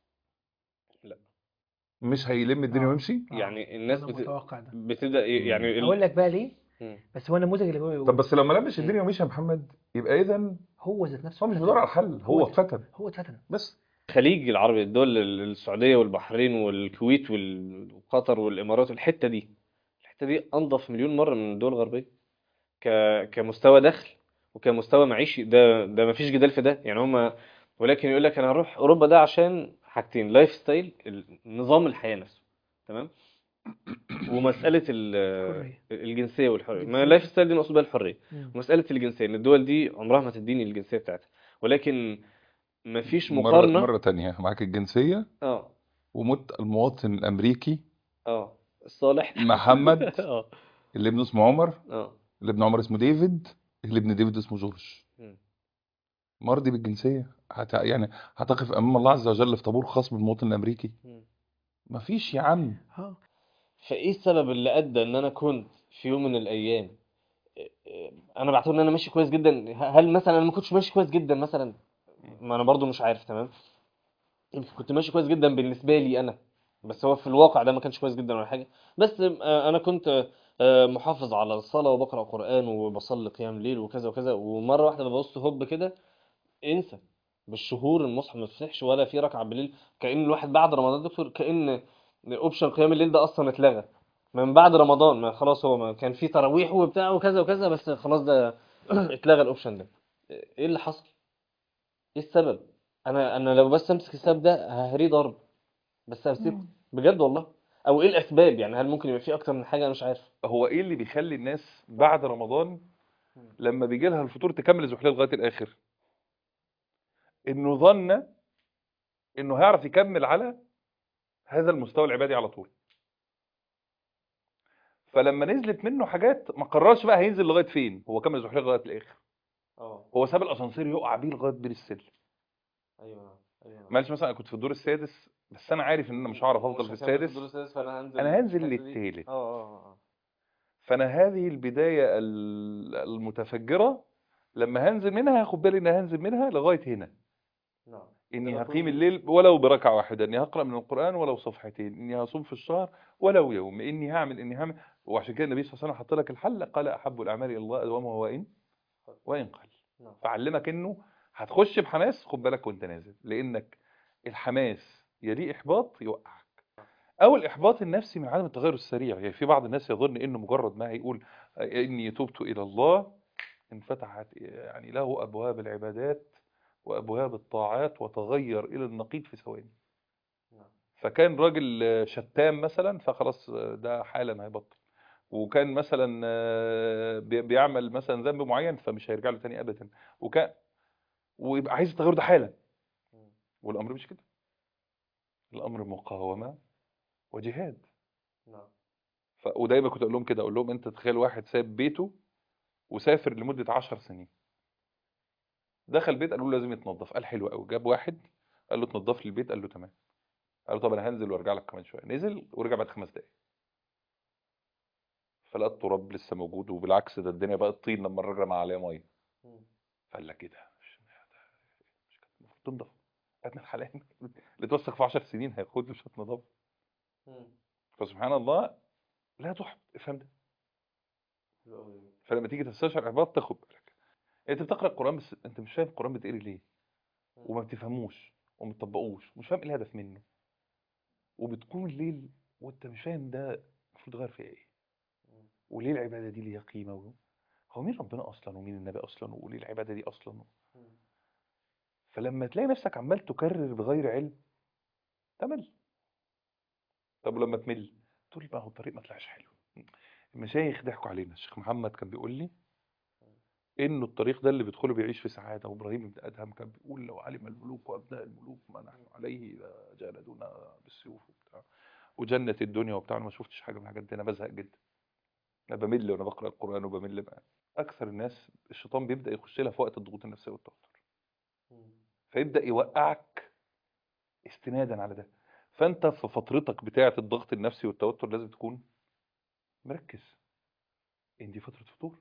مش هيلم الدنيا آه. ويمشي آه. يعني الناس أنا بت... متوقع ده بتبدا إيه يعني ال... اقول لك بقى ليه مم. بس هو النموذج اللي هو طب يقول بس لما لمش الدنيا ومشي يا محمد يبقى اذا هو ذات نفسه هو مش اتفتن. بيدور على الحل هو هو اتفتن هو اتفتن بس الخليج العربي الدول ال- السعوديه والبحرين والكويت وال- وقطر والامارات والحته دي الحته دي انظف مليون مره من الدول الغربيه ك... كمستوى دخل وكمستوى معيشي ده ده ما فيش جدال في ده يعني هم ولكن يقول لك انا هروح اوروبا ده عشان حاجتين لايف ستايل ال- نظام الحياه نفسه تمام ومساله ال- الحرية. الجنسيه والحريه ما الجنسية. اللايف ستايل دي مقصود بها الحريه مم. ومساله الجنسيه ان الدول دي عمرها ما تديني الجنسيه بتاعتها ولكن ما فيش مرة, مقارنه مرة تانية معاك الجنسية اه ومت المواطن الأمريكي اه الصالح محمد اه اللي ابنه اسمه عمر اه اللي ابن عمر اسمه ديفيد اللي ابن ديفيد اسمه جورج مم. مرضي بالجنسية هت... يعني هتقف أمام الله عز وجل في طابور خاص بالمواطن الأمريكي مم. مفيش يا عم اه فايه السبب اللي ادى ان انا كنت في يوم من الايام انا بعتبر ان انا ماشي كويس جدا هل مثلا انا ما كنتش ماشي كويس جدا مثلا ما انا برضو مش عارف تمام يمكن كنت ماشي كويس جدا بالنسبه لي انا بس هو في الواقع ده ما كانش كويس جدا ولا حاجه بس آه، انا كنت آه، محافظ على الصلاه وبقرا قران وبصلي قيام ليل وكذا وكذا ومره واحده ببص هوب كده انسى بالشهور المصحف ما فتحش ولا في ركعه بالليل كأن الواحد بعد رمضان دكتور كأن اوبشن قيام الليل ده اصلا اتلغى من بعد رمضان ما خلاص هو ما كان في تراويح وبتاع وكذا وكذا بس خلاص ده اتلغى الاوبشن ده ايه اللي حصل ايه السبب انا انا لو بس امسك السبب ده ههريه ضرب بس امسكه بجد والله او ايه الاسباب يعني هل ممكن يبقى في اكتر من حاجه انا مش عارف هو ايه اللي بيخلي الناس بعد رمضان لما بيجي لها الفطور تكمل زحلية لغايه الاخر انه ظن انه هيعرف يكمل على هذا المستوى العبادي على طول فلما نزلت منه حاجات ما قررش بقى هينزل لغايه فين هو كمل زحلية لغايه الاخر اه هو ساب الاسانسير يقع بيه لغايه بير السلم ايوه ايوه معلش مثلا انا كنت في الدور السادس بس انا عارف ان انا مش هعرف افضل في السادس فانا هنزل أنا هنزل الحتة دي. للتالت. اه اه اه فانا هذه البدايه ال- المتفجره لما هنزل منها هاخد بالي ان هنزل منها لغايه هنا نعم اني ده هقيم كله- الليل ولو بركعه واحده اني هقرا من القران ولو صفحتين اني هصوم في الشهر ولو يوم اني هعمل اني هعمل وعشان كده النبي صلى الله عليه وسلم حط لك الحل قال احب الاعمال الى الله ادومها وان وان قل نعم. فعلمك انه هتخش بحماس خد بالك وانت نازل لانك الحماس يليه احباط يوقعك او الاحباط النفسي من عدم التغير السريع يعني في بعض الناس يظن انه مجرد ما هيقول اني تبت الى الله انفتحت يعني له ابواب العبادات وابواب الطاعات وتغير الى النقيض في ثواني نعم. فكان راجل شتام مثلا فخلاص ده حالا هيبطل وكان مثلا آه، بي- بيعمل مثلا ذنب معين فمش هيرجع له تاني ابدا وكان ويبقى عايز التغير ده حالا والامر مش كده الامر مقاومه وجهاد نعم ف... ودايما كنت اقول لهم كده اقول لهم انت تخيل واحد ساب بيته وسافر لمده 10 سنين دخل البيت قالوا له لازم يتنظف قال حلو قوي جاب واحد قال له تنظف لي البيت قال له تمام قال له طب انا هنزل وارجع لك كمان شويه نزل ورجع بعد خمس دقايق فلقى التراب لسه موجود وبالعكس ده الدنيا بقت طين لما الراجل رمى عليها ميه فقال لك ايه ده مش مش كده تنضف ابن الحلال اللي توسخ في 10 سنين هياخد له شويه نظافه فسبحان الله لا تحب افهم ده فلما تيجي تستشعر احباط تاخد بالك انت بتقرا القران بس انت مش فاهم القران بتقري ليه وما بتفهموش وما بتطبقوش ومش فاهم ايه الهدف منه وبتقوم الليل وانت مش فاهم ده المفروض تغير فيها ايه وليه العباده دي ليها قيمه و... هو مين ربنا اصلا ومين النبي اصلا وليه العباده دي اصلا فلما تلاقي نفسك عمال تكرر بغير علم تمل طب ولما تمل تقول بقى هو الطريق ما طلعش حلو المشايخ ضحكوا علينا الشيخ محمد كان بيقول لي انه الطريق ده اللي بيدخله بيعيش في سعاده وابراهيم بن ادهم كان بيقول لو علم الملوك وابناء الملوك ما نحن عليه جالدونا بالسيوف وبتاع وجنه الدنيا وبتاع أنا ما شفتش حاجه من الحاجات دي انا بزهق جدا انا بمل وانا بقرا القران وبمل بقى اكثر الناس الشيطان بيبدا يخش لها في وقت الضغوط النفسيه والتوتر فيبدا يوقعك استنادا على ده فانت في فترتك بتاعه الضغط النفسي والتوتر لازم تكون مركز ان دي فتره فطور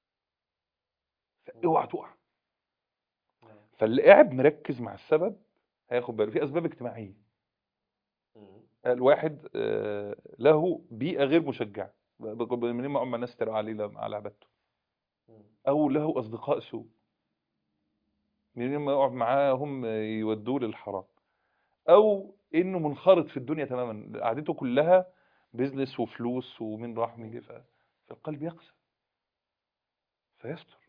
فاوعى تقع فاللي قاعد مركز مع السبب هياخد باله في اسباب اجتماعيه الواحد آه، له بيئه غير مشجعه ب- ب- منين ما عم الناس ترى عليه لما- على عبادته او له اصدقاء سوء منين ما يقعد معاهم يودوه للحرام او انه منخرط في الدنيا تماما قعدته كلها بيزنس وفلوس ومين راح ومين جه ف- فالقلب يقسى فيستر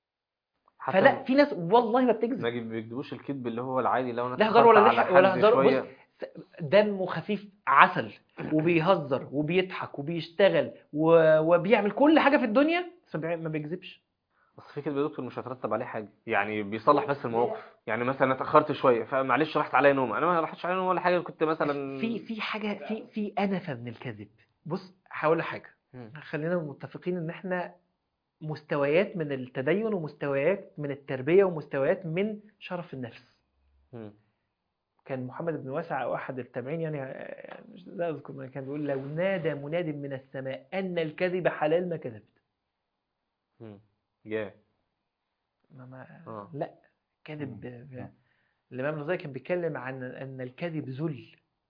فلا في ناس والله ما بتكذب ما بيكذبوش الكذب اللي هو العادي لو انا لا هزار ولا اتأخرت ضحك على ولا حد هزار شوية. بص دمه خفيف عسل وبيهزر وبيضحك وبيشتغل و... وبيعمل كل حاجه في الدنيا بس ما بيع- ما بيكذبش اصل في كذب يا دكتور مش هيترتب عليه حاجه يعني بيصلح بس المواقف يعني مثلا أنا اتاخرت شويه فمعلش راحت عليا نوم انا ما راحتش عليا نوم ولا حاجه كنت مثلا في في حاجه في في انفه من الكذب بص هقول لك حاجه مم. خلينا متفقين ان احنا مستويات من التدين ومستويات من التربيه ومستويات من شرف النفس مم. كان محمد بن واسع او احد التابعين يعني آه، مش لا اذكر من كان بيقول لو نادى مناد من السماء ان الكذب حلال ما كذبت مم. يا ما ما آه. لا كذب ب- ب- الامام الغزالي كان بيتكلم عن ان الكذب ذل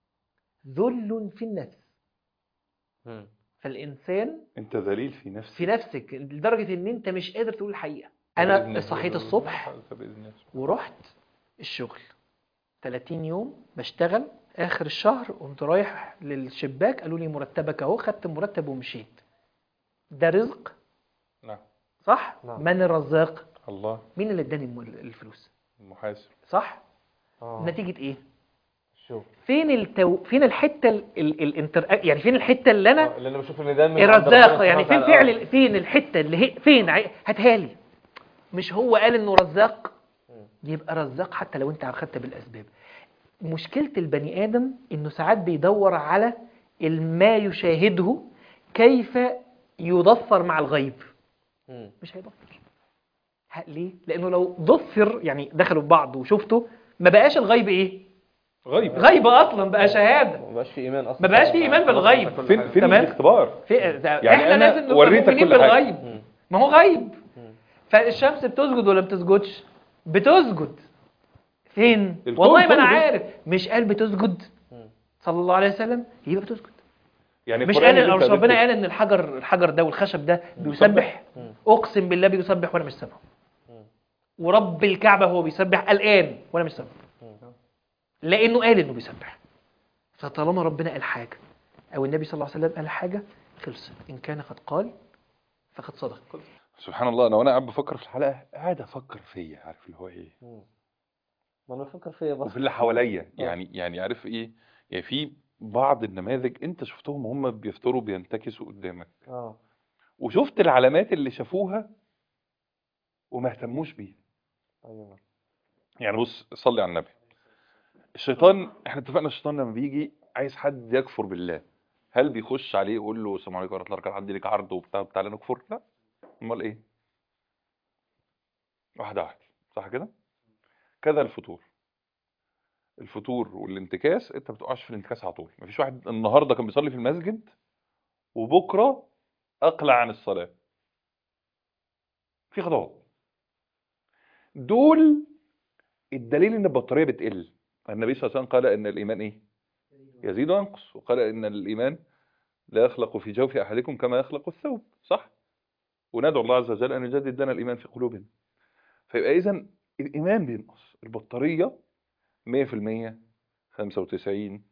ذل في النفس مم. فالانسان انت ذليل في نفسك في نفسك لدرجه ان انت مش قادر تقول الحقيقه بإذن انا الله. صحيت الصبح بإذن الله. ورحت الشغل 30 يوم بشتغل اخر الشهر قمت رايح للشباك قالوا لي مرتبك اهو خدت مرتب ومشيت ده رزق نعم صح نعم. من الرزاق الله مين اللي اداني الم- الفلوس المحاسب صح اه نتيجه ايه شوف فين التو... فين الحته ال... ال... الانتر... يعني فين الحته اللي انا لان بشوف ان ده من عند الرزاق ربنا يعني فين سبحانه وتعالى. فعل فين الحته اللي هي فين عي- هاتها لي مش هو قال انه رزاق يبقى رزاق حتى لو انت اخدت بالاسباب مشكله البني ادم انه ساعات بيدور على ما يشاهده كيف يضفر مع الغيب مم. مش هيضفر ه- ليه لانه لو ضفر يعني دخلوا في بعض وشفته ما بقاش الغيب ايه غيب غيب اصلا بقى شهاده ما بقاش في ايمان اصلا ما بقاش في إيمان بالغيب. كل فين حاجة. فين تمام. الاختبار في ده يعني احنا أنا لازم نبقى وريتك مؤمنين كل حاجة. بالغيب مم. ما هو غيب مم. فالشمس بتسجد ولا بتسجدش بتسجد فين الكون والله ما انا كله. عارف مش قال بتسجد مم. صلى الله عليه وسلم يبقى بتسجد يعني مش القرآن قال اللي مش انت ربنا قريته- قال ان الحجر الحجر ده والخشب ده بيسبح مم. اقسم بالله بيسبح وانا مش سامعه مم. ورب الكعبه هو بيسبح الان وانا مش سامعه مم. لانه قال انه بيسبح فطالما ربنا قال حاجه او النبي صلى الله عليه وسلم قال حاجه خلص ان كان قد قال فقد صدق سبحان الله انا وانا قاعد بفكر في الحلقه قاعد افكر فيا عارف اللي هو ايه مم. ما انا بفكر فيا بس وفي اللي حواليا يعني يعني عارف ايه يعني في بعض النماذج انت شفتهم وهم بيفطروا بينتكسوا قدامك اه وشفت العلامات اللي شافوها وما اهتموش بيها ايوه يعني بص صلي على النبي الشيطان احنا اتفقنا الشيطان لما بيجي عايز حد يكفر بالله هل بيخش عليه يقول له السلام عليكم ورحمه الله وبركاته عندي لك عرض وبتاع تعالى نكفر لا امال ايه واحده واحده صح كده كذا الفطور الفطور والانتكاس انت ما بتقعش في الانتكاس على طول مفيش واحد النهارده كان بيصلي في المسجد وبكره اقلع عن الصلاه في خطوات دول الدليل ان البطاريه بتقل النبي صلى الله عليه وسلم قال ان الايمان ايه يزيد وينقص وقال ان الايمان لا يخلق في جوف احدكم كما يخلق الثوب صح وندعو الله عز وجل ان يجدد لنا الايمان في قلوبنا فيبقى اذا الايمان بينقص البطاريه 100% 95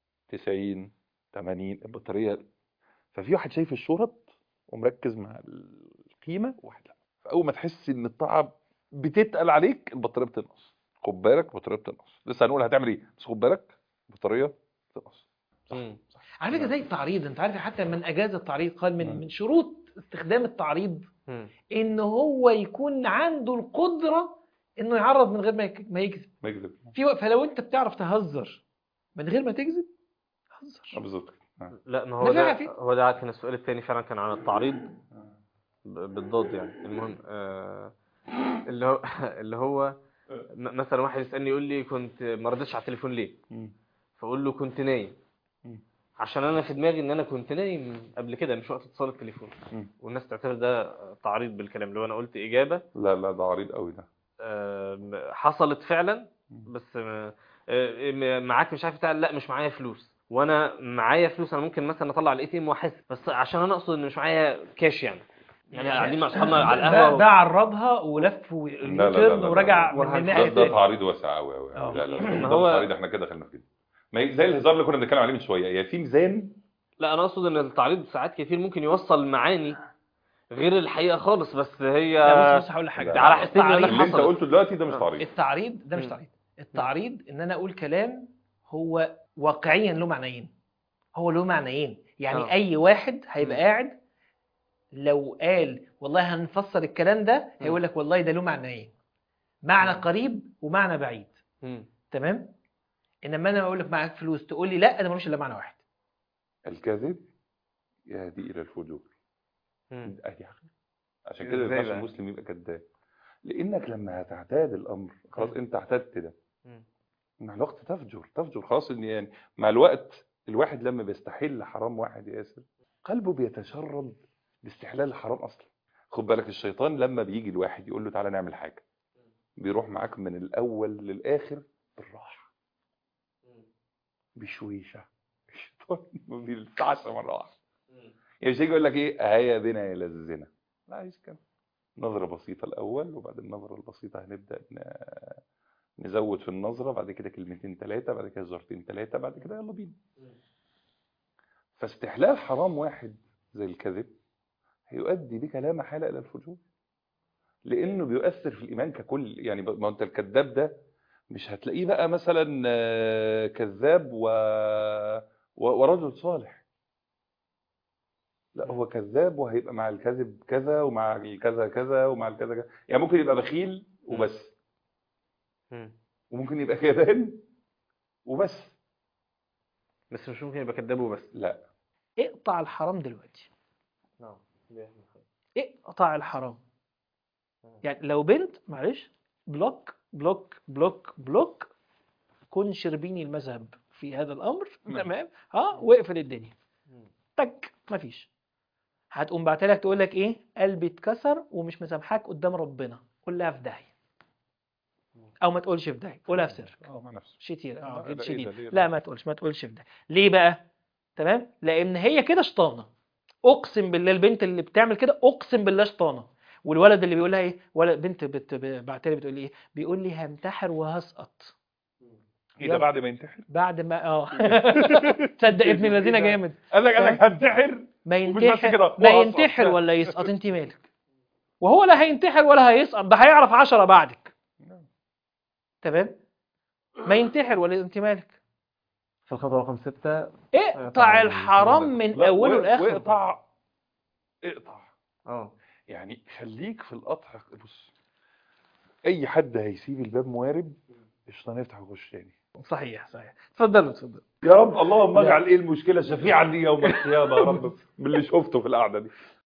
90 80 البطاريه ففي واحد شايف الشرط ومركز مع القيمه وواحد لا فاول ما تحس ان الطاعه بتتقل عليك البطاريه بتنقص خد بالك البطاريه بتنقص لسه هنقول هتعمل ايه بس خد بالك البطاريه بتنقص مم. على فكره زي التعريض انت عارف حتى من اجاز التعريض قال من نعم. من شروط استخدام التعريض مم. ان هو يكون عنده القدره انه يعرض من غير ما يك- ما يكذب ما يكذب في وق- فلو انت بتعرف تهزر من غير ما تكذب آه، هزر بالظبط لا ما هو ده ده فيه. هو ده كان السؤال الثاني فعلا كان عن التعريض ب- بالضاد يعني المهم آه اللي هو اللي هو م- مثلا واحد يسالني يقول لي كنت ما ردتش على التليفون ليه مم. فاقول له كنت نايم مم. عشان انا في دماغي ان انا كنت نايم قبل كده مش وقت اتصال التليفون مم. والناس تعتبر ده تعريض بالكلام اللي هو انا قلت اجابه لا لا ده عريض قوي ده آه، حصلت فعلا مم. بس آه، آه، معاك مش عارف بتاع لا مش معايا فلوس وانا معايا فلوس انا ممكن مثلا اطلع الاي تي ام واحاسب بس عشان انا اقصد ان مش معايا كاش يعني يعني قاعدين مع اصحابنا على ده, القهوه ده عرضها ولف لا، لا، اليوتيرن لا، ورجع لا. من ده- الناحيه ده, ده الثانيه تعريض واسع قوي قوي آه. لا لا ما ده هو- تعريض احنا كده دخلنا فيه ما ي- زي الهزار اللي كنا بنتكلم عليه من شويه هي في ميزان لا انا اقصد ان التعريض ساعات كتير ممكن يوصل معاني غير الحقيقه خالص بس هي لا بص بص هقول لك حاجه لا، على حسين التعريض- اللي اللي انت حصلت. قلته دلوقتي ده مش آه. تعريض التعريض ده مش مم. تعريض التعريض ان انا اقول كلام هو واقعيا له معنيين هو له معنيين يعني آه. اي واحد هيبقى مم. قاعد لو قال والله هنفسر الكلام ده مم. هيقول لك والله ده له معنيين معنى مم. قريب ومعنى بعيد مم. تمام انما انا اقول لك معاك فلوس تقول لي لا ده ملوش الا معنى واحد الكذب يهدي الى الفجور مم. أي حاجة. عشان كده ما إزاي ينفعش بقى؟ المسلم يبقى كذاب لانك لما هتعتاد الامر خلاص مم. انت اعتدت ده مم. مع الوقت تفجر تفجر خلاص ان يعني مع الوقت الواحد لما بيستحل حرام واحد ياسر قلبه بيتشرب باستحلال الحرام اصلا خد بالك الشيطان لما بيجي الواحد يقول له تعالى نعمل حاجه بيروح معاك من الاول للاخر بالراحه بشويشه الشيطان ما بيلسعش مره واحده يعني مش هيجي يقول لك ايه هيا بنا الى الزنا لا عايز كده نظرة بسيطة الأول وبعد النظرة البسيطة هنبدأ ن- نزود في النظرة بعد كده كلمتين ثلاثة بعد كده زرتين ثلاثة بعد كده يلا بينا فاستحلال حرام واحد زي الكذب هيؤدي بك لا محالة إلى الفجور لأنه بيؤثر في الإيمان ككل يعني ب- ما أنت الكذاب ده مش هتلاقيه بقى مثلا آه، كذاب و... و... ورجل صالح لا هو كذاب وهيبقى مع الكذب كذا ومع الكذا كذا ومع الكذا كذا يعني ممكن يبقى بخيل وبس مم. وممكن يبقى كذاب وبس بس مش ممكن يبقى كذاب وبس لا اقطع الحرام دلوقتي نعم اقطع الحرام يعني لو بنت معلش بلوك بلوك بلوك بلوك كن شربيني المذهب في هذا الامر نعم. تمام ها واقفل الدنيا تك مفيش هتقوم بعتلك تقول لك ايه قلبي اتكسر ومش مسامحاك قدام ربنا قولها في داهيه او ما تقولش في داهيه قولها في سرك اه مع نفسه شتير اه لا، جد لا، إيه شديد ده؟ ليه؟ لا ما تقولش ما تقولش في ده ليه بقى تمام لان هي كده شطانه اقسم بالله البنت اللي بتعمل كده اقسم بالله شطانه والولد اللي بيقول لها ايه ولا بنت بت... بعت لي بتقول لي ايه بيقول لي همتحر وهسقط ايه ده بعد ما ينتحر بعد ما اه تصدق ابن الذين إيه ده؟ جامد قال لك قال لك هنتحر ما ومش بس ينتحر كده، ما وهسقط. ينتحر ولا يسقط انت مالك وهو لا هينتحر ولا هيسقط ده هيعرف عشرة بعدك تمام ما ينتحر ولا انت مالك في الخطوة رقم ستة اقطع الحرام من لا، اوله و- لاخره واقطع اقطع اه يعني خليك في القطع بص اي حد هيسيب الباب موارب الشيطان يفتح ويخش تاني صحيح صحيح اتفضلوا اتفضلوا يا رب اللهم اجعل ايه المشكله شفيعا لي يوم القيامه يا رب باللي شفته في القعده دي